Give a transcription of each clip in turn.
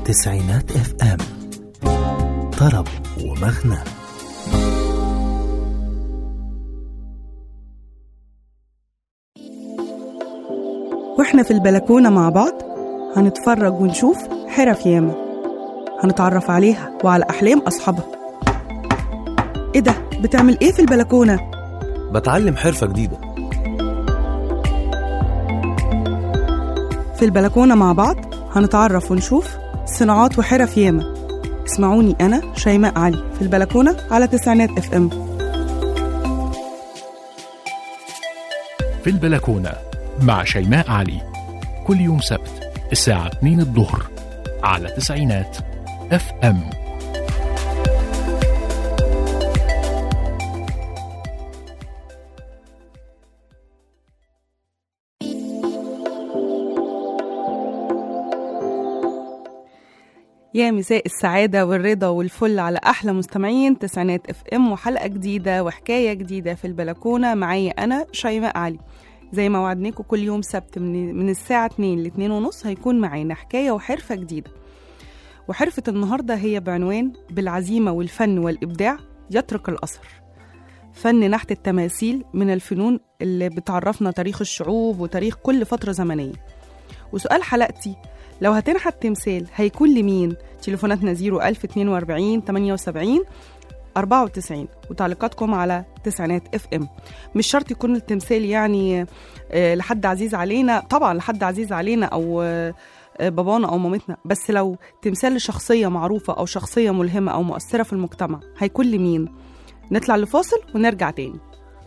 تسعينات اف ام طرب ومغنى واحنا في البلكونة مع بعض هنتفرج ونشوف حرف ياما هنتعرف عليها وعلى أحلام أصحابها إيه ده؟ بتعمل إيه في البلكونة؟ بتعلم حرفة جديدة في البلكونة مع بعض هنتعرف ونشوف صناعات وحرف ياما اسمعوني أنا شيماء علي في البلكونة على تسعينات اف ام في البلكونة مع شيماء علي كل يوم سبت الساعة 2 الظهر على تسعينات اف ام يا مساء السعادة والرضا والفل على أحلى مستمعين تسعينات اف ام وحلقة جديدة وحكاية جديدة في البلكونة معايا أنا شيماء علي زي ما وعدناكم كل يوم سبت من, من الساعة 2 ل 2 ونص هيكون معانا حكاية وحرفة جديدة وحرفة النهاردة هي بعنوان بالعزيمة والفن والإبداع يترك الأثر فن نحت التماثيل من الفنون اللي بتعرفنا تاريخ الشعوب وتاريخ كل فترة زمنية وسؤال حلقتي لو هتنحت تمثال هيكون لمين؟ تليفوناتنا 01042 78 94 وتعليقاتكم على تسعينات اف ام مش شرط يكون التمثال يعني آه، لحد عزيز علينا طبعا لحد عزيز علينا او آه، آه، بابانا او مامتنا بس لو تمثال لشخصيه معروفه او شخصيه ملهمه او مؤثره في المجتمع هيكون لمين نطلع لفاصل ونرجع تاني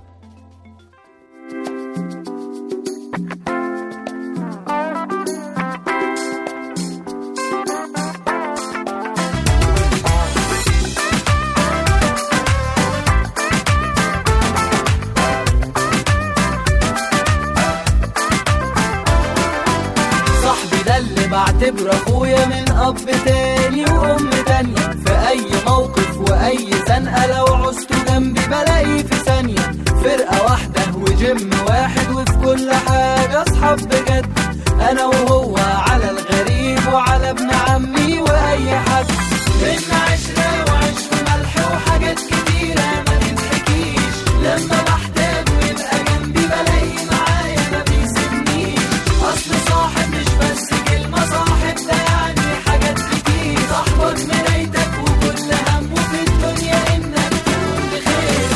صاحبي ده اللي بعتبره اخويا من اب تاني وام تانية في اي موقف واي زنقه لو عوزته جنبي بلاقيه في ثانيه فرقه واحده وجيم واحد وفي كل حاجه اصحاب بجد انا وهو على الغريب وعلى ابن عمي واي حد بينا عشره وعيش وملح وحاجات كتيره ما تتحكيش لما بحتاجه يبقى جنبي بلاقيه معايا ما بيسيبنيش اصل صاحب مش بس كلمه صاحب ده يعني حاجات كتير صاحبك مرايتك وكل همه في الدنيا انك تكون بخير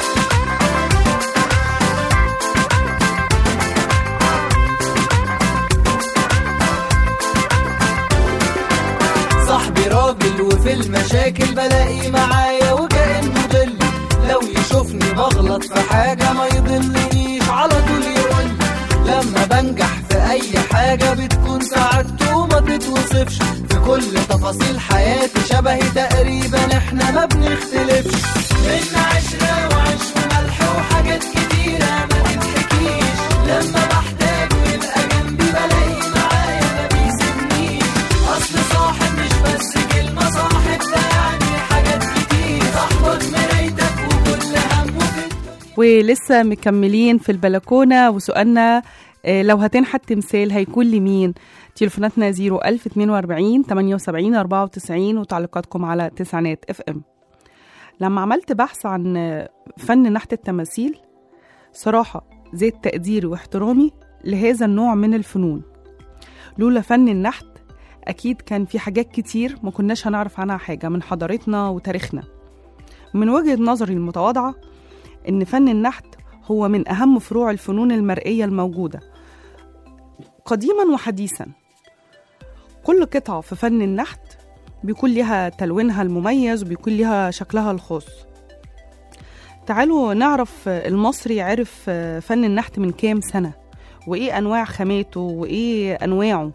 صاحبي راجل وفي المشاكل بلاقي معايا وكأنه ظل لو يشوفني بغلط في حاجة ما يضلنيش على طول يقول لما بنجح في أي حاجة بتكون سعادته وما تتوصفش في كل تفاصيل حياتي شبهي تقريبا احنا ما بنختلفش بينا عشرة وعيش وملح وحاجات كتيرة ما تتحكيش لما بحتاجه يبقى جنبي بلاقيه معايا ما بيسيبنيش اصل صاحب مش بس كلمة صاحب ده يعني حاجات كتير صاحبك مرايتك وكل همه في الدنيا ولسه مكملين في البلكونة وسؤالنا آه، لو هتنحت تمثال هيكون لمين تليفوناتنا 01042 78 94 وتعليقاتكم على تسعينات اف ام لما عملت بحث عن آه، فن نحت التماثيل صراحة زيد تقديري واحترامي لهذا النوع من الفنون لولا فن النحت أكيد كان في حاجات كتير ما كناش هنعرف عنها حاجة من حضارتنا وتاريخنا من وجهة نظري المتواضعة إن فن النحت هو من أهم فروع الفنون المرئية الموجودة قديما وحديثا كل قطعة في فن النحت بيكون لها تلوينها المميز وبيكون لها شكلها الخاص تعالوا نعرف المصري عرف فن النحت من كام سنة وإيه أنواع خاماته وإيه أنواعه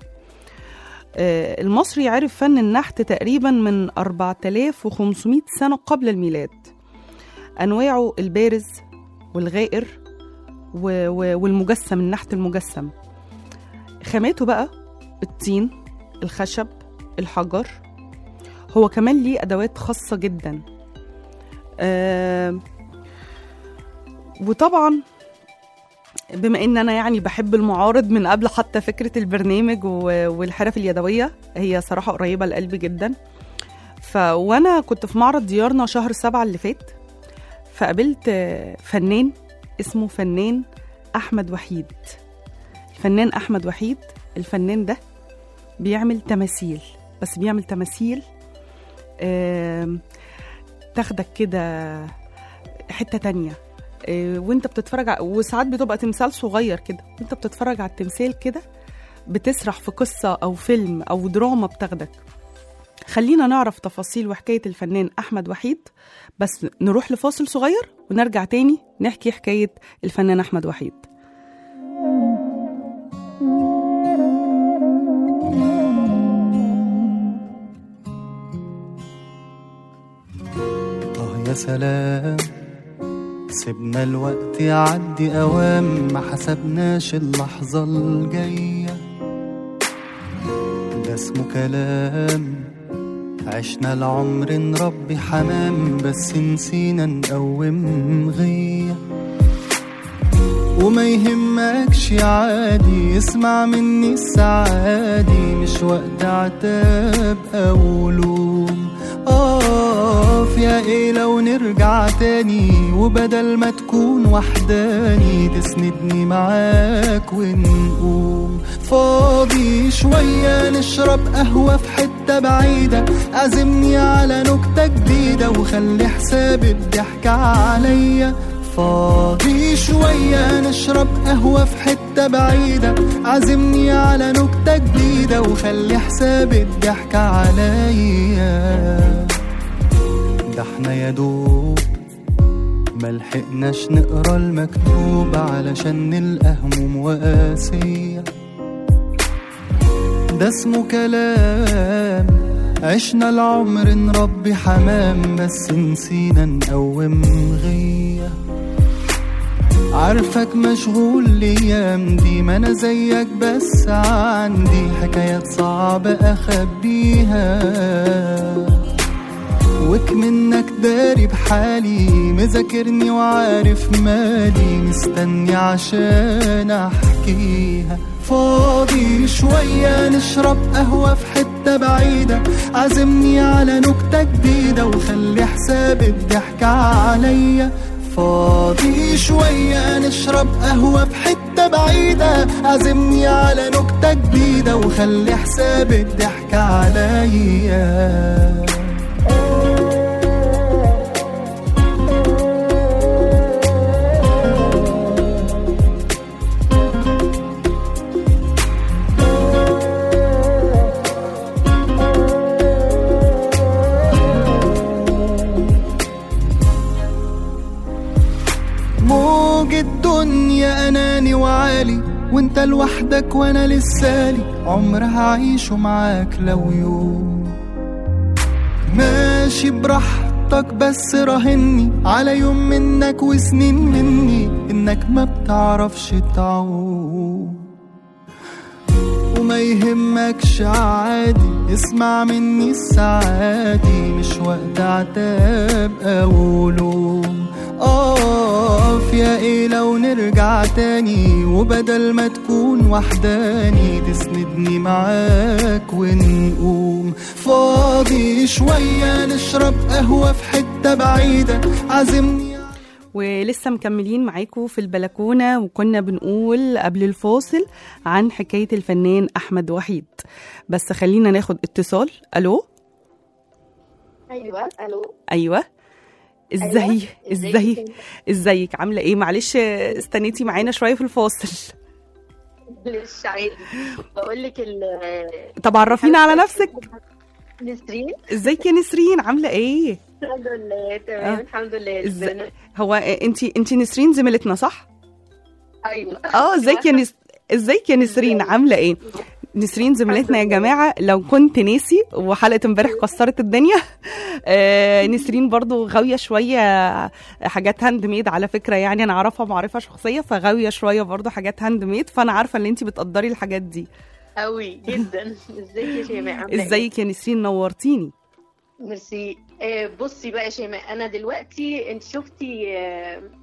آه، المصري عرف فن النحت تقريبا من 4500 سنة قبل الميلاد أنواعه البارز والغائر و- و- والمجسم النحت المجسم خاماته بقى الطين الخشب الحجر هو كمان ليه أدوات خاصة جدا آه وطبعا بما ان انا يعني بحب المعارض من قبل حتى فكره البرنامج و- والحرف اليدويه هي صراحه قريبه لقلبي جدا ف وانا كنت في معرض ديارنا شهر سبعة اللي فات فقابلت آه، فنان اسمه فنان احمد وحيد الفنان احمد وحيد الفنان ده بيعمل تماثيل بس بيعمل تماثيل آم، تاخدك كده حته تانية آه، وانت بتتفرج ع- وساعات بتبقى تمثال صغير كده وانت بتتفرج على التمثال كده بتسرح في قصة أو فيلم أو دراما بتاخدك خلينا نعرف تفاصيل وحكاية الفنان أحمد وحيد بس نروح لفاصل صغير ونرجع تاني نحكي حكاية الفنان أحمد وحيد آه يا سلام سيبنا الوقت يعدي أوام ما حسبناش اللحظة الجاية ده اسمه كلام عشنا العمر نربي حمام بس نسينا نقوم غيه وما يهمكش عادي اسمع مني السعادي مش وقت عتاب او لوم اقف يا ايه لو نرجع تاني وبدل ما تكون وحداني تسندني معاك ونقوم فاضي شوية نشرب قهوة في حتة بعيدة عزمني على نكتة جديدة وخلي حساب الضحك عليا فاضي شوية نشرب قهوة في حتة بعيدة عزمني على نكتة جديدة وخلي حساب الضحك عليا ده احنا يا دوب ملحقناش نقرا المكتوب علشان نلقى هموم وقاسية ده اسمه كلام عشنا العمر نربي حمام بس نسينا نقوم غيه عارفك مشغول الايام دي ما انا زيك بس عندي حكايات صعبة اخبيها وك منك داري بحالي مذاكرني وعارف مالي مستني عشان احكيها فاضي شوية نشرب قهوة في حتة بعيدة عزمني على نكتة جديدة وخلي حساب الضحك عليا فاضي شوية نشرب قهوة في حتة بعيدة عزمني على نكتة جديدة وخلي حساب الضحك عليا موج الدنيا اناني وعالي وانت لوحدك وانا لسالي عمر هعيشه معاك لو يوم ماشي براحتك بس راهني على يوم منك وسنين مني انك ما بتعرفش تعوم وما يهمكش عادي اسمع مني السعادي مش وقت عتاب او لوم اقف يا ايه لو نرجع تاني وبدل ما تكون وحداني تسندني معاك ونقوم فاضي شوية نشرب قهوة في حتة بعيدة عزمني ولسه مكملين معاكم في البلكونة وكنا بنقول قبل الفاصل عن حكاية الفنان أحمد وحيد بس خلينا ناخد اتصال ألو ايوه الو أيوة ازاي أيوة. ازاي ازيك؟ ازيك عاملة ايه معلش استنيتي معانا شوية في الفاصل ليش عادي بقول لك ال طب عرفينا على نفسك نسرين ازيك يا نسرين عاملة ايه الحمد لله تمام آه. الحمد لله إز- ربنا- هو انتي انتي نسرين زميلتنا صح ايوه اه ازيك يا نس... ازيك يا نسرين عامله ايه نسرين زميلتنا يا جماعه لو كنت ناسي وحلقه امبارح كسرت الدنيا آه نسرين برضو غاويه شويه حاجات هاند ميد على فكره يعني انا اعرفها معرفه شخصيه فغاويه شويه برضو حاجات هاند ميد فانا عارفه ان انت بتقدري الحاجات دي قوي جدا ازيك يا شيماء عامله إيه؟ ازيك يا نسرين نورتيني ميرسي آه، بصي بقى يا شيماء انا دلوقتي انت شفتي آه،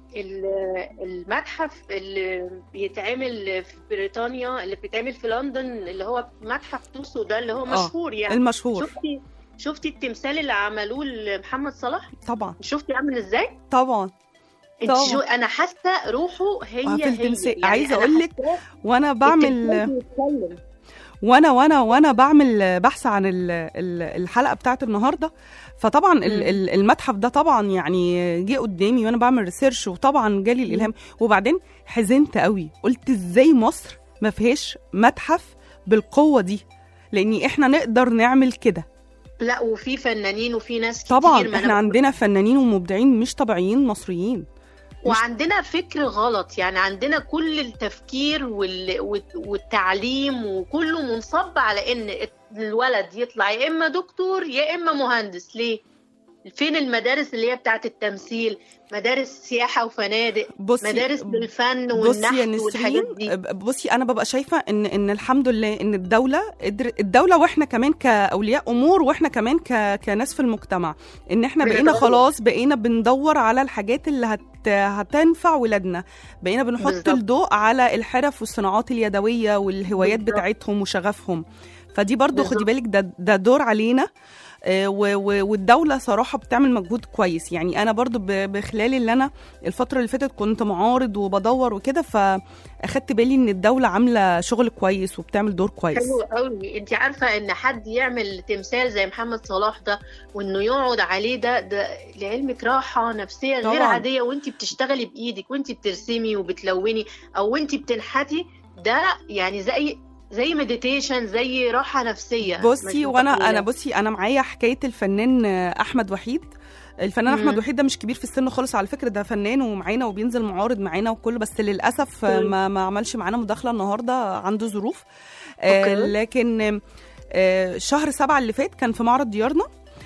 ال- المتحف اللي بيتعمل في بريطانيا اللي بيتعمل في لندن اللي هو متحف توسو ده اللي هو مشهور يعني المشهور شفتي شفتي التمثال اللي عملوه لمحمد صلاح طبعا شفتي عامل ازاي طبعا انت طبعا. شو انا حاسه روحه هي آه، في هي التمثال. يعني عايزة أنا أقول لك حاساه وانا بعمل التمثال بيتكلم. وانا وانا وانا بعمل بحث عن ال- ال- الحلقه بتاعت النهارده فطبعا ال- مم. ال- المتحف ده طبعا يعني جه قدامي وانا بعمل ريسيرش وطبعا جالي الالهام وبعدين حزنت قوي قلت ازاي مصر ما فيهاش متحف بالقوه دي لاني احنا نقدر نعمل كده لا وفي فنانين وفي ناس كتير طبعا ما احنا أنا- عندنا فنانين ومبدعين مش طبيعيين مصريين وعندنا فكر غلط يعني عندنا كل التفكير وال... والت- والتعليم وكله منصب على ان الولد يطلع يا اما دكتور يا اما مهندس ليه فين المدارس اللي هي بتاعت التمثيل مدارس سياحة وفنادق بصي مدارس للفن بصي يا والنحت والحاجات نسرين دي بصي انا ببقى شايفه ان ان الحمد لله ان الدوله قدر الدوله واحنا كمان كاولياء امور واحنا كمان ك كناس في المجتمع ان احنا بقينا بنتغير. خلاص بقينا بندور على الحاجات اللي هت هتنفع ولادنا بقينا بنحط بالظبط. الضوء على الحرف والصناعات اليدويه والهوايات بالظبط. بتاعتهم وشغفهم فدي برضو خدي بالظبط. بالك ده ده دور علينا آه، و- و- والدوله صراحه بتعمل مجهود كويس يعني انا برضو ب- بخلال اللي انا الفتره اللي فاتت كنت معارض وبدور وكده فاخدت بالي ان الدوله عامله شغل كويس وبتعمل دور كويس حلو قوي انت عارفه ان حد يعمل تمثال زي محمد صلاح ده وانه يقعد عليه ده ده لعلمك راحه نفسيه غير طبعاً. عاديه وانت بتشتغلي بايدك وانت بترسمي وبتلوني او وانت بتنحتي ده يعني زي زي مديتيشن زي راحه نفسيه بصي مش وانا متخيلة. انا بصي انا معايا حكايه الفنان آه، احمد وحيد الفنان مم. احمد وحيد ده مش كبير في السن خالص على فكره ده فنان ومعانا وبينزل معارض معانا وكله بس للاسف آه، مم. ما ما عملش معانا مداخله النهارده عنده ظروف آه أوكي. لكن آه شهر سبعة اللي فات كان في معرض ديارنا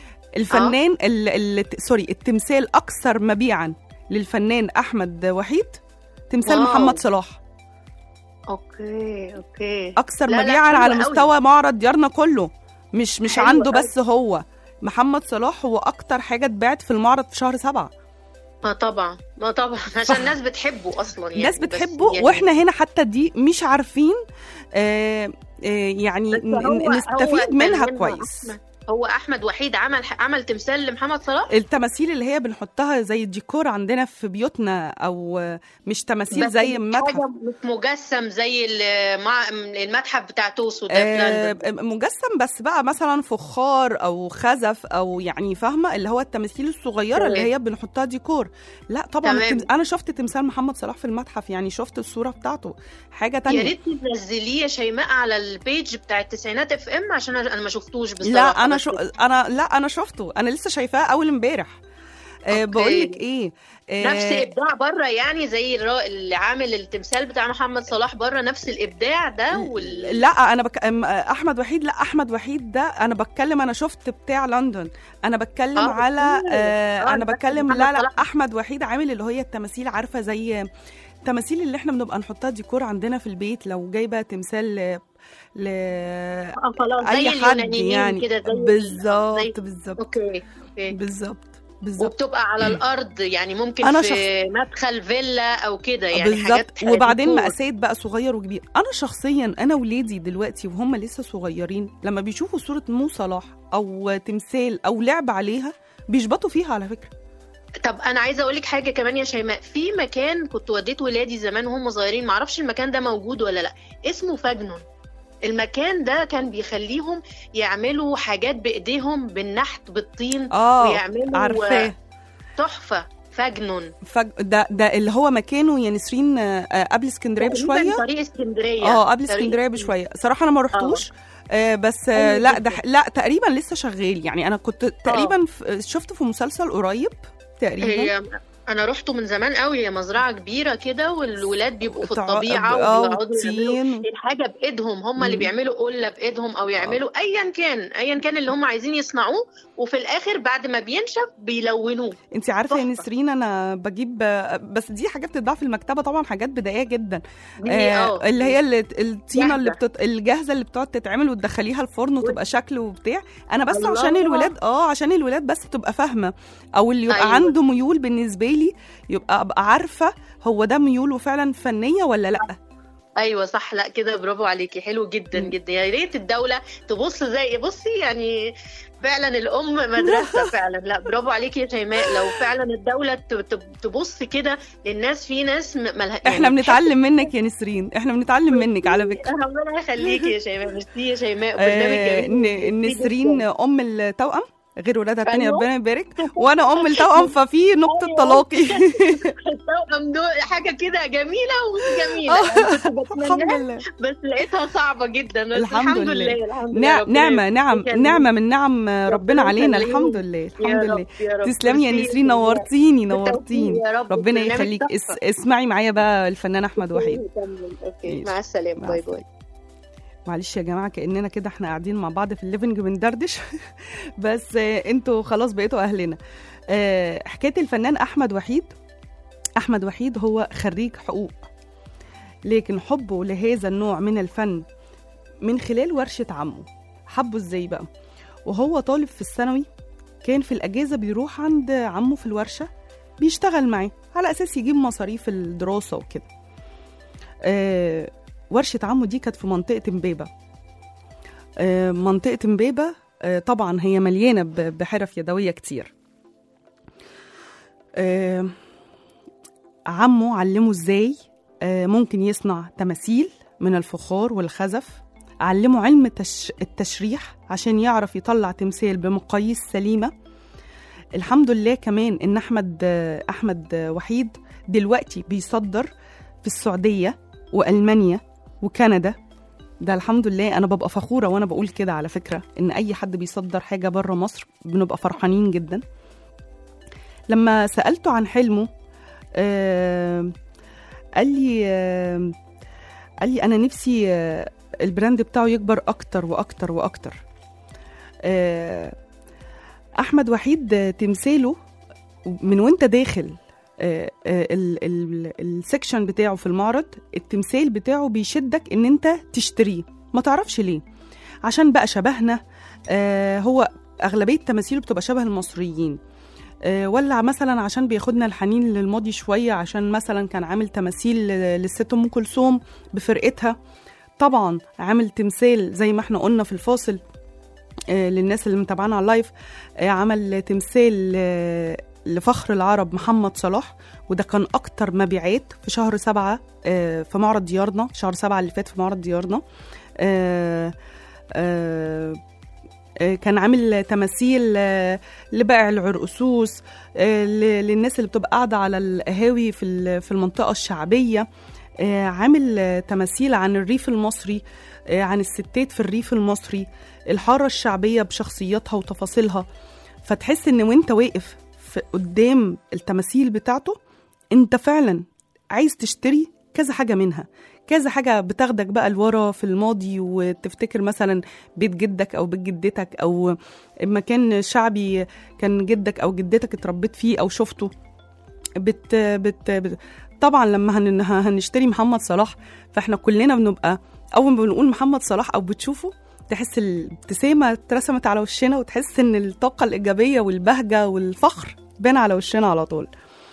الفنان ال ال سوري التمثال اكثر مبيعا للفنان احمد وحيد تمثال واو. محمد صلاح اوكي اوكي اكثر لا، لا، مبيعا حلو على قوي. مستوى معرض ديارنا كله مش مش حلو عنده قوي. بس هو محمد صلاح هو اكتر حاجه اتباعت في المعرض في شهر سبعة ما طبعا ما طبعا عشان الناس بتحبه اصلا يعني الناس بس بتحبه يعني واحنا هنا حتى دي مش عارفين آه آه يعني بس ن- هو- هو نستفيد منها الفنان كويس أحمد- هو احمد وحيد عمل عمل تمثال لمحمد صلاح التماثيل اللي هي بنحطها زي الديكور عندنا في بيوتنا او آه، مش تماثيل بس زي مش المتحف حاجة مش مجسم زي ال- مع المتحف بتاع توسو ده في آه، لندن مجسم بس بقى مثلا فخار او خزف او يعني فاهمه اللي هو التماثيل الصغيره اللي تمام. هي بنحطها ديكور لا طبعا تمام. التم... انا شفت تمثال محمد صلاح في المتحف يعني شفت الصوره بتاعته حاجه يا تانية ريت تنزليه يا شيماء على البيج بتاع التسعينات اف ام عشان انا ما شفتوش بصراحه لا انا بس شو... انا لا انا شفته انا لسه شايفاه اول امبارح أه بقول لك ايه آه، نفس ابداع بره يعني زي الرا- اللي عامل التمثال بتاع محمد صلاح بره نفس الابداع ده وال... لا انا بك... أم- احمد وحيد لا احمد وحيد ده انا بتكلم انا شفت بتاع لندن انا بتكلم آه، على أوكي. آه آه، انا بس بتكلم محمد لا لا صلاح. احمد وحيد عامل اللي هي التماثيل عارفه زي التماثيل اللي احنا بنبقى نحطها ديكور عندنا في البيت لو جايبه تمثال ل... ل... آه، خلاص زي اي حد اليونانيين يعني كده زي زي- بالظبط بالظبط اوكي اوكي بالظبط بالظبط وبتبقى على الارض يعني ممكن أنا في مدخل فيلا او كده يعني بالظبط حاجات وبعدين ديكور. مقاسات بقى صغير وكبير انا شخصيا انا ولادي دلوقتي وهم لسه صغيرين لما بيشوفوا صوره مو صلاح او تمثال او لعب عليها بيشبطوا فيها على فكره طب انا عايزه اقول لك حاجه كمان يا شيماء في مكان كنت وديت ولادي زمان وهم صغيرين معرفش المكان ده موجود ولا لا اسمه فاجنون المكان ده كان بيخليهم يعملوا حاجات بايديهم بالنحت بالطين اه ويعملوا عارفاه تحفه فاجنون فج... ده ده اللي هو مكانه يا نسرين آه، آه، قبل اسكندريه تقريباً بشويه طريق اسكندريه اه قبل طريق اسكندريه بشويه صراحه انا ما رحتوش آه بس آه حلو لا ده جداً. لا تقريبا لسه شغال يعني انا كنت تقريبا في- شفته في مسلسل قريب تقريبا هي انا رحته من زمان قوي هي مزرعه كبيره كده والولاد بيبقوا في تع- الطبيعه اه وبيقعدوا يعملوا والطين الحاجه بايدهم هم اللي مم. بيعملوا قله بايدهم او يعملوا ايا كان ايا كان اللي هم عايزين يصنعوه وفي الاخر بعد ما بينشف بيلونوه انت عارفه يا تحفة. نسرين انا بجيب بس دي حاجات بتتباع في المكتبه طبعا حاجات بدائيه جدا دي آه اه اللي هي اللي الطينه اللي جاهزة. بتت... الجاهزه اللي بتقعد تتعمل وتدخليها الفرن وتبقى شكل وبتاع انا بس الله. عشان الولاد اه عشان الولاد بس تبقى فاهمه او اللي يبقى أيوة. عنده ميول بالنسبه ميلي يبقى ابقى عارفه هو ده ميوله فعلا فنيه ولا لا ايوه صح لا كده برافو عليكي حلو جدا مم. جدا يا ريت الدوله تبص زي بصي يعني فعلا الام مدرسه فعلا لا برافو عليكي يا شيماء لو فعلا الدوله ت- ت- تبص كده للناس في ناس م- ملها احنا بنتعلم منك يا نسرين احنا بنتعلم منك على فكره ربنا يخليكي يا شيماء ميرسي يا شيماء آه، برنامج ن- جميل نسرين جداً. ام التوأم غير ولادها التانية أيوة. ربنا يبارك وانا ام التوأم ففي نقطه أيوة. تلاقي التوأم دول حاجه كده جميله ومش جميله آه. أنا كنت بتمناها الحمد لله بس لقيتها صعبة جدا بس الحمد الحمد, لله. لله الحمد لله نع- ربنا نعمة نعم يخليك. نعمة من نعم ربنا ربنا علينا يخليك. الحمد لله يا الحمد رب- لله يا رب. تسلمي يا ميرسي نسرين يا نورتيني بالتوفيق نورتيني يا رب ربنا برنامج يخليك تحفة. اس اسمعي معايا بقى الفنان احمد وحيد اوكي ماشي. مع السلامة مع باي السلامة. باي معلش يا جماعه كاننا كده احنا قاعدين مع بعض في الليفنج بندردش بس آه، انتوا خلاص بقيتوا اهلنا آه، حكايه الفنان احمد وحيد احمد وحيد هو خريج حقوق لكن حبه لهذا النوع من الفن من خلال ورشه عمه حبه ازاي بقى وهو طالب في الثانوي كان في الاجازه بيروح عند عمه في الورشه بيشتغل معاه على اساس يجيب مصاريف الدراسه وكده آه ورشه عمه دي كانت في منطقه امبابه آه منطقه امبابه آه طبعا هي مليانه ب- بحرف يدويه كتير آه عمه علمه ازاي آه ممكن يصنع تماثيل من الفخار والخزف علمه علم التش... التشريح عشان يعرف يطلع تمثال بمقاييس سليمه الحمد لله كمان ان احمد آه، احمد آه، وحيد دلوقتي بيصدر في السعوديه والمانيا وكندا ده الحمد لله انا ببقى فخوره وانا بقول كده على فكره ان اي حد بيصدر حاجه بره مصر بنبقى فرحانين جدا لما سالته عن حلمه آه قال لي آه قال لي انا نفسي آه البراند بتاعه يكبر اكتر واكتر واكتر آه احمد وحيد آه، تمثاله من وانت داخل آه، آه، ال- ال- السكشن بتاعه في المعرض التمثال بتاعه بيشدك ان انت تشتريه ما تعرفش ليه عشان بقى شبهنا آه، هو اغلبيه تماثيله بتبقى شبه المصريين آه، ولا مثلا عشان بياخدنا الحنين للماضي شويه عشان مثلا كان عامل تماثيل ل- للست ام كلثوم بفرقتها طبعا عامل تمثال زي ما احنا قلنا في الفاصل آه، للناس اللي متابعانا على اللايف آه، عمل تمثال آه، لفخر العرب محمد صلاح وده كان اكتر مبيعات في شهر سبعة آه، في معرض ديارنا شهر سبعة اللي فات في معرض ديارنا آه، آه، آه، كان عامل تماثيل آه، لبائع العرقسوس آه، ل- للناس اللي بتبقى قاعدة على القهاوي في ال- في المنطقة الشعبية آه، عامل آه، تماثيل عن الريف المصري آه، عن الستات في الريف المصري الحارة الشعبية بشخصياتها وتفاصيلها فتحس ان وانت واقف في قدام التماثيل بتاعته انت فعلا عايز تشتري كذا حاجة منها كذا حاجة بتاخدك بقى لورا في الماضي وتفتكر مثلا بيت جدك أو بيت جدتك أو مكان شعبي كان جدك أو جدتك اتربيت فيه أو شفته بت بت, بت طبعا لما هن هنشتري محمد صلاح فاحنا كلنا بنبقى أول ما بنقول محمد صلاح أو بتشوفه تحس الابتسامة اترسمت على وشنا وتحس إن الطاقة الإيجابية والبهجة والفخر بان على وشنا على طول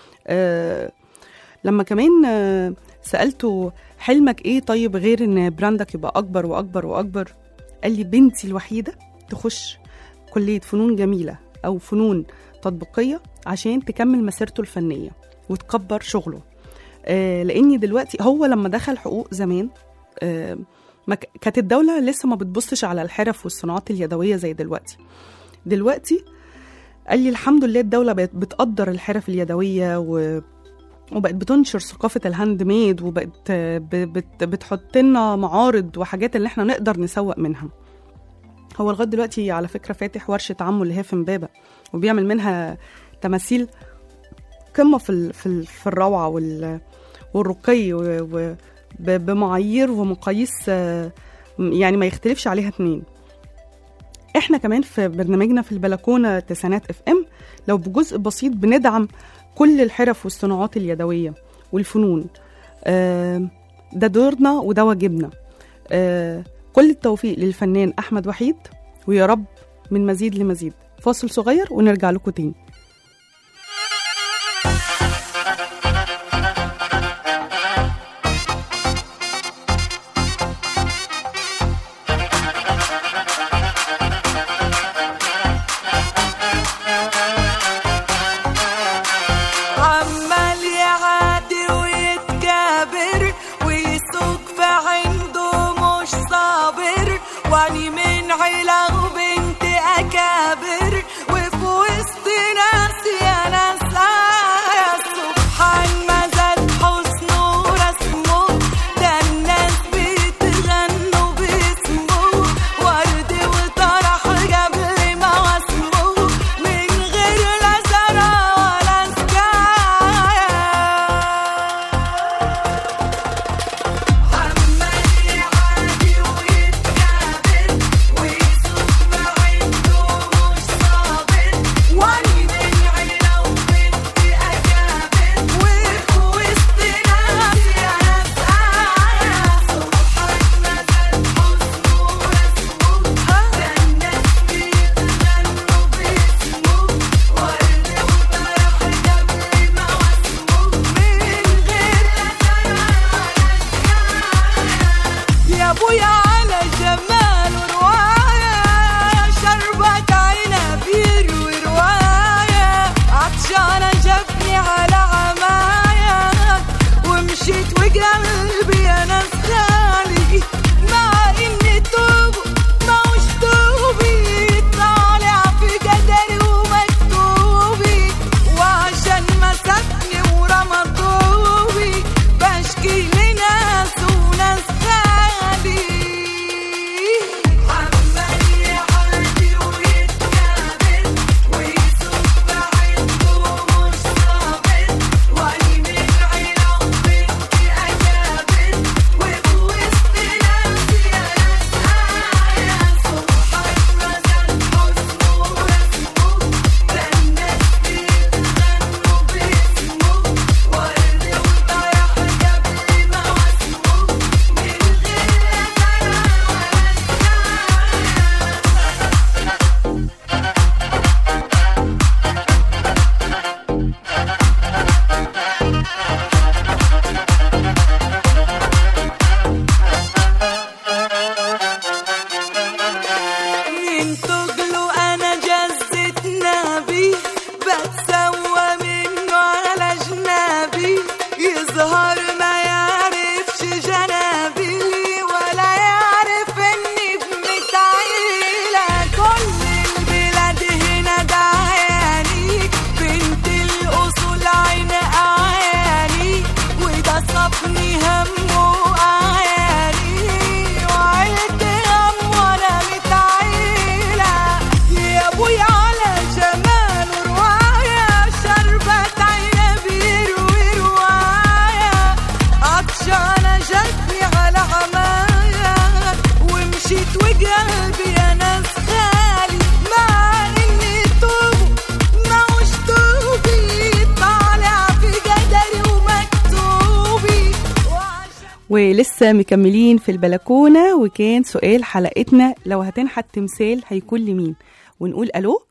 آه لما كمان آه سألته حلمك ايه طيب غير ان براندك يبقى اكبر واكبر واكبر قال لي بنتي الوحيده تخش كليه فنون جميله او فنون تطبيقيه عشان تكمل مسيرته الفنيه وتكبر شغله آه لاني دلوقتي هو لما دخل حقوق زمان آه ما ك- كانت الدوله لسه ما بتبصش على الحرف والصناعات اليدويه زي دلوقتي دلوقتي قال لي الحمد لله الدوله بقت بتقدر الحرف اليدويه و وبقت بتنشر ثقافة الهاند ميد وبقت ب- بت بتحط لنا معارض وحاجات اللي احنا نقدر نسوق منها هو لغاية دلوقتي على فكرة فاتح ورشة عمه اللي هي في امبابة وبيعمل منها تماثيل قمة في ال- في ال- في الروعة وال والرقي و- و- ب- بمعايير ومقاييس آه، يعني ما يختلفش عليها اتنين احنا كمان في برنامجنا في البلكونة تسعينات اف ام لو بجزء بسيط بندعم كل الحرف والصناعات اليدوية والفنون آه، ده دورنا وده واجبنا آه، كل التوفيق للفنان أحمد وحيد ويا رب من مزيد لمزيد فاصل صغير ونرجع لكم تاني واني من عيلة وبنت أكابر وفي وسط ناس يا ناس آية سبحان ما زاد حسنه ورسمه ده الناس بتغنوا باسمه ورد وطرح قبل ما واسمه من غير لا زرع ولا سكاية عمال يعادي ويتكابر ويصب عنده مش صابر واني من عيلة وبنت أكابر وفي وسط ناس يا ناس آية سبحان ما زاد حسنه ورسمه ده الناس بيتغنوا باسمه ورد وطرح قبل ما واسمه من غير يا ابويا على جمال ورواية شربت عنب يروي رواية عطشانة جابني على عماية ومشيت وقلبي انا خالي مع اني توب ما وش توبي طالع في قدري ومكتوبي وعشان مسكني ورمى طوبي بشكي لناس وناس خالي عمال يعدي ويتكابر ويصب عنده مش صابر واني من عيلة وبنت أكابر وفي وسط ناس يا ناس آية سبحان ما زاد حسنه ورسمه ده الناس بيتغنوا باسمه ورد وطرح قبل ما واسمه من غير لا زرع ولا من تقلوا انا جزت نبي بتسوى منه على جنابي يظهر ما يعرفش جنابي ولا يعرف اني ابنة عيلة كل البلاد هنا دعياني بنت الاصول عين اعياني وده صفني هم وأعياني وعيلتي هم وانا متعيلة يا ابويا على جمال ورواية شربت عنب يروي رواية عطشانة جاتني على عماية ومشيت وقلبي يا ناس خالي مع اني توب ما وش توبي طالع في قدري ومكتوبي وعشان ولسه مكملين في البلكونة وكان سؤال حلقتنا لو هتنحت تمثال هيكون لمين ونقول ألو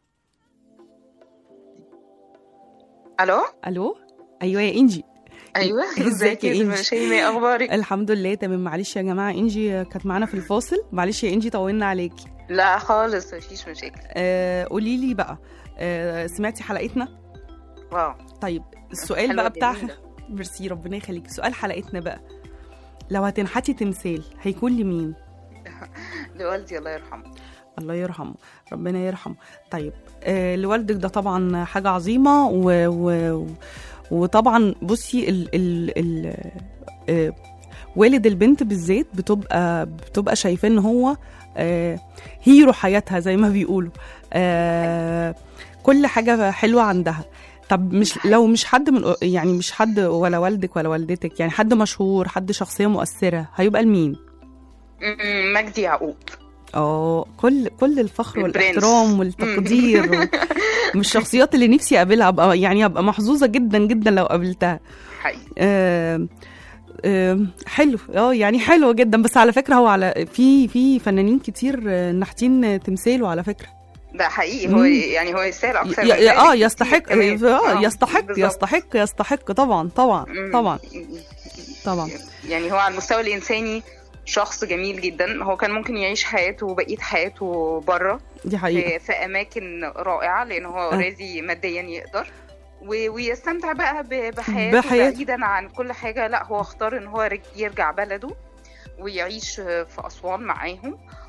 الو ألو أيوة يا إنجي ايوه ازيك ازيك يا يا إنجي؟ شيماء اخبارك الحمد لله تمام معلش يا جماعة إنجي كانت معانا في الفاصل معلش يا إنجي طولنا عليكي لا خالص مفيش مشاكل آه قولي لي بقى آه سمعتي حلقتنا واو طيب السؤال حلوة بقى بتاع جميلة. ميرسي ربنا يخليك سؤال حلقتنا بقى لو هتنحتي تمثال هيكون لمين لوالدي الله يرحمه الله يرحمه ربنا يرحمه طيب آه لوالدك ده طبعا حاجة عظيمة و... و... وطبعا بصي ال... ال... ال... آه والد البنت بالذات بتبقى بتبقى شايفاه ان هو آه هيرو حياتها زي ما بيقولوا آه كل حاجة حلوة عندها طب مش لو مش حد من يعني مش حد ولا والدك ولا والدتك يعني حد مشهور حد شخصية مؤثرة هيبقى لمين؟ م- مجدي يعقوب اه كل كل الفخر البرنس. والاحترام والتقدير و- من الشخصيات اللي نفسي اقابلها ابقى يعني ابقى محظوظه جدا جدا لو قابلتها حقيقي آه آه حلو اه يعني حلو جدا بس على فكره هو على في في فنانين كتير آه، نحتين تمثاله على فكره ده حقيقي هو مم. يعني هو يستاهل اكتر ي- من ي- ذلك اه كتير يستحق كمان. اه يستحق بالظبط. يستحق يستحق طبعا طبعا مم. طبعا طبعا يعني هو على المستوى الانساني شخص جميل جدا هو كان ممكن يعيش حياته بقيه حياته بره دي حقيقه في, في اماكن رائعه لان هو اوريدي ماديا يقدر و- ويستمتع بقى ب- بحياته, بحياته. بعيدا عن كل حاجه لا هو اختار ان هو رج- يرجع بلده ويعيش في اسوان معاهم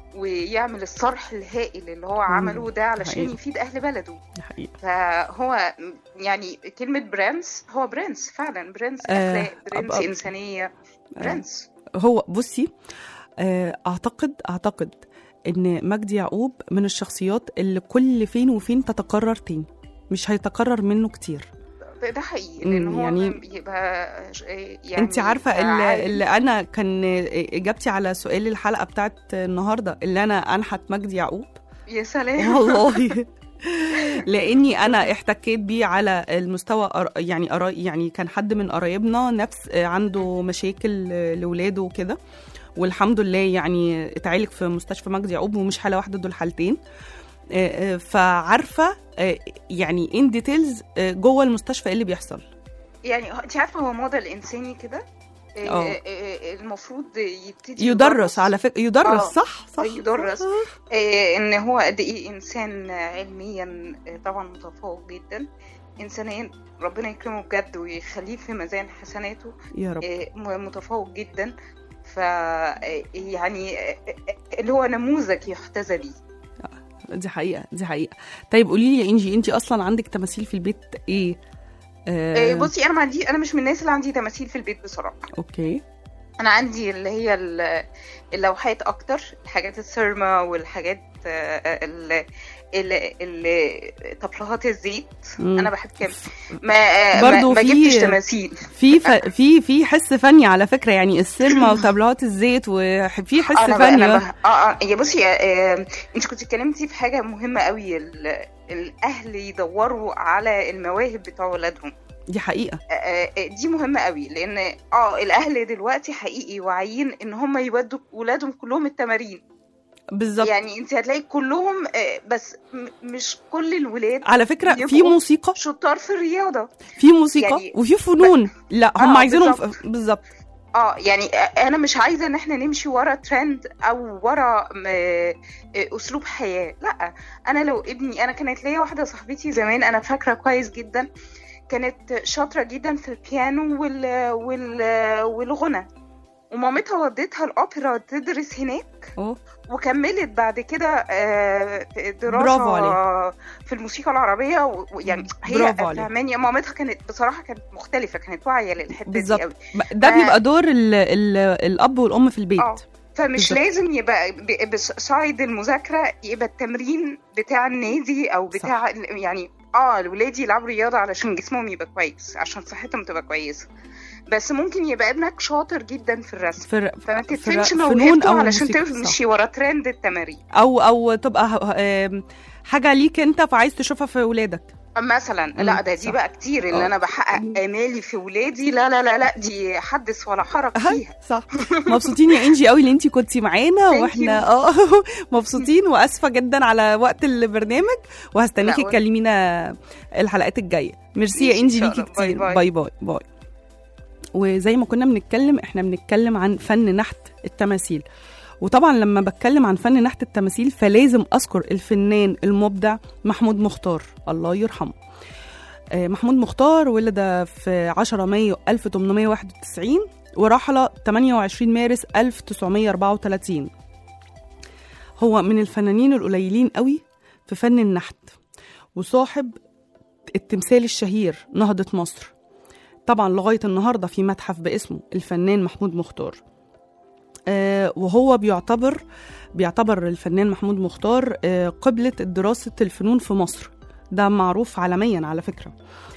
ويعمل الصرح الهائل اللي هو عمله ده علشان حقيقي. يفيد اهل بلده دي حقيقة فهو يعني كلمة برنس هو برنس فعلا برنس آه، أخلاق برنس أب- أب- إنسانية برنس هو بصي آه، اعتقد اعتقد ان مجدي يعقوب من الشخصيات اللي كل فين وفين تتكرر تاني مش هيتكرر منه كتير ده ده حقيقي مم، لأن هو يعني- يبقى ش- يعني انت عارفه اللي, عالي. اللي انا كان اجابتي على سؤال الحلقه بتاعت النهارده اللي انا انحت مجدي يعقوب يا سلام والله لاني انا احتكيت بيه على المستوى قر- يعني قرا- يعني كان حد من قرايبنا نفس عنده مشاكل لاولاده وكده والحمد لله يعني اتعالج في مستشفى مجدي يعقوب ومش حاله واحده دول حالتين آه، آه، فعارفه آه، يعني ان ديتيلز جوه المستشفى ايه اللي بيحصل يعني انت عارفه هو موديل انساني كده آه، اه. آه، آه، المفروض يبتدي يدرس على فكره يدرس اه. صح صح يدرس. آه. آه، ان هو قد ايه انسان علميا آه، طبعا متفوق جدا انسانيا ربنا يكرمه بجد ويخليه في ميزان حسناته يا رب آه، م- متفوق جدا ف آه، يعني آه، آه، اللي هو نموذج يحتذى بيه دي حقيقه دي حقيقه طيب قولي لي يا انجي انت اصلا عندك تماثيل في البيت ايه آه، آه بصي انا ما عندي انا مش من الناس اللي عندي تماثيل في البيت بصراحه اوكي انا عندي اللي هي ال- اللوحات اكتر الحاجات السيرما والحاجات آه، ال ال- ال- طبلات الزيت مم. انا بحب كده ما آه، ما, برضو ما في- جبتش تماثيل في ف... في في حس فني على فكره يعني السينما وتابلوهات الزيت وفي حس انا ب- فني انا بقى. ب... اه اه يا بصي آه انت كنت اتكلمتي في حاجه مهمه قوي ال... الاهل يدوروا على المواهب بتوع ولادهم دي حقيقه آه، آه، دي مهمة قوي لأن اه الأهل دلوقتي حقيقي واعيين إن هم يودوا ولادهم كلهم التمارين بالظبط يعني انت هتلاقي كلهم آه، بس م- مش كل الولاد على فكره في يبقوا موسيقى شطار في الرياضة في موسيقى يعني- وفي فنون لا هم آه، عايزينهم بالظبط. في- بالظبط اه يعني آه، انا مش عايزه ان احنا نمشي ورا ترند او ورا م- آه، اسلوب حياه لا انا لو ابني انا كانت ليا واحده صاحبتي زمان انا فاكره كويس جدا كانت شاطره جدا في البيانو وال وال والغنى ومامتها ودتها الاوبرا تدرس هناك اه وكملت بعد كده آه، دراسه برافو عليها. في الموسيقى العربيه و- ويعني هي برافو عليها. فهماني مامتها كانت بصراحه كانت مختلفه كانت واعيه للحته دي بالظبط. قوي ده ف- بيبقى دور ال... ال... الاب والام في البيت اه فمش بالظبط. لازم يبقى ب- بصعيد المذاكره يبقى التمرين بتاع النادي او بتاع يعني اه الولادي يلعبوا رياضه علشان جسمهم يبقى كويس عشان صحتهم تبقى كويسه بس ممكن يبقى ابنك شاطر جدا في الرسم في فما في- تدفنش فنون موهبته أو علشان موسيقى، صح. تمشي ورا ترند التمارين او او تبقى ه- آم، حاجه ليك انت فعايز تشوفها في ولادك مثلا لا ده صح. دي بقى كتير آه. اللي انا بحقق امالي في ولادي لا لا لا لا دي حدث ولا حرج فيها صح مبسوطين يا انجي قوي اللي انت كنتي معانا Thank واحنا you. اه مبسوطين واسفه جدا على وقت البرنامج وهستنيكي لا، ولا- تكلمينا الحلقات الجايه ميرسي يا ماشي، انجي إن شاء ليكي الله. باي كتير باي. باي باي باي وزي ما كنا بنتكلم احنا بنتكلم عن فن نحت التماثيل وطبعا لما بتكلم عن فن نحت التماثيل فلازم اذكر الفنان المبدع محمود مختار الله يرحمه آه، محمود مختار ولد في 10 مايو 1891 ورحل 28 مارس 1934 هو من الفنانين القليلين قوي في فن النحت وصاحب التمثال الشهير نهضة مصر طبعا لغاية النهاردة في متحف باسمه الفنان محمود مختار آه وهو بيعتبر بيعتبر الفنان محمود مختار آه قبلة دراسة الفنون في مصر ده معروف عالميا على فكرة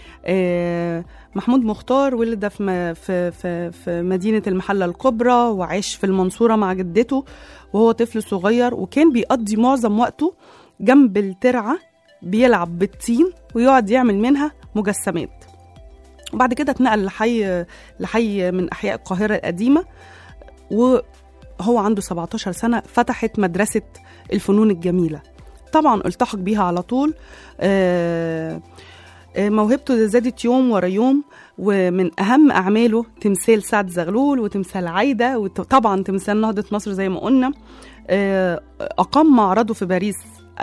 آه محمود مختار ولد في, م- في, في, في مدينة المحلة الكبرى وعاش في المنصورة مع جدته وهو طفل صغير وكان بيقضي معظم وقته جنب الترعة بيلعب بالطين ويقعد يعمل منها مجسمات وبعد كده اتنقل لحي لحي من أحياء القاهرة القديمة وهو عنده 17 سنة فتحت مدرسة الفنون الجميلة طبعا التحق بيها على طول آه آه، موهبته زادت يوم ورا يوم ومن أهم أعماله تمثال سعد زغلول وتمثال عايدة وطبعا تمثال نهضة مصر زي ما قلنا آه، أقام معرضه في باريس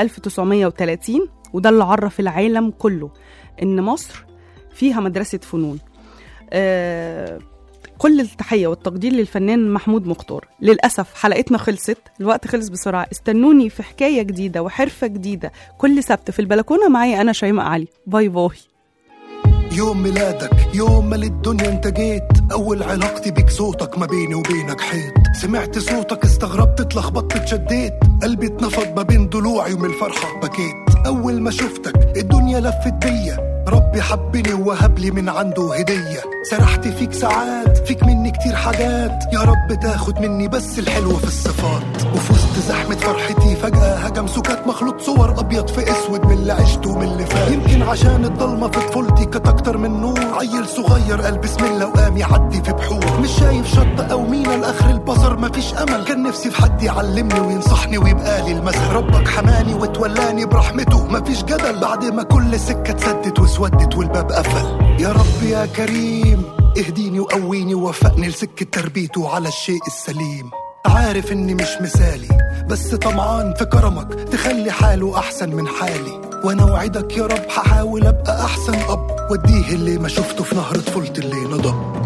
1930 وده اللي عرف العالم كله إن مصر فيها مدرسة فنون آه، كل التحية والتقدير للفنان محمود مختار للأسف حلقتنا خلصت الوقت خلص بسرعة استنوني في حكاية جديدة وحرفة جديدة كل سبت في البلكونة معايا أنا شيماء علي باي باي يوم ميلادك يوم ما للدنيا انت جيت اول علاقتي بيك صوتك ما بيني وبينك حيط سمعت صوتك استغربت اتلخبطت اتشديت قلبي اتنفض ما بين ضلوعي ومن الفرحة بكيت اول ما شفتك الدنيا لفت بيا ربي حبني ووهب لي من عنده هدية سرحت فيك ساعات فيك مني كتير حاجات يا رب تاخد مني بس الحلو في الصفات وفي وسط زحمة فرحتي فجأة هجم سكات مخلوط صور أبيض في أسود من اللي عشته ومن اللي فات يمكن عشان الضلمة في طفولتي كانت أكتر من نور عيل صغير قال بسم الله وقام يعدي في بحور مش شايف شط أو مينا لآخر البصر مفيش أمل كان نفسي في حد يعلمني وينصحني ويبقى لي المثل ربك حماني وتولاني برحمته مفيش جدل بعد ما كل سكة اتسدت واسودت والباب قفل يا رب يا كريم اهديني وقويني ووفقني لسكة تربيته على الشيء السليم عارف اني مش مثالي بس طمعان في كرمك تخلي حاله احسن من حالي وانا وعدك يا رب هحاول ابقى احسن اب واديه اللي ما شفته في نهر طفولتي اللي نضب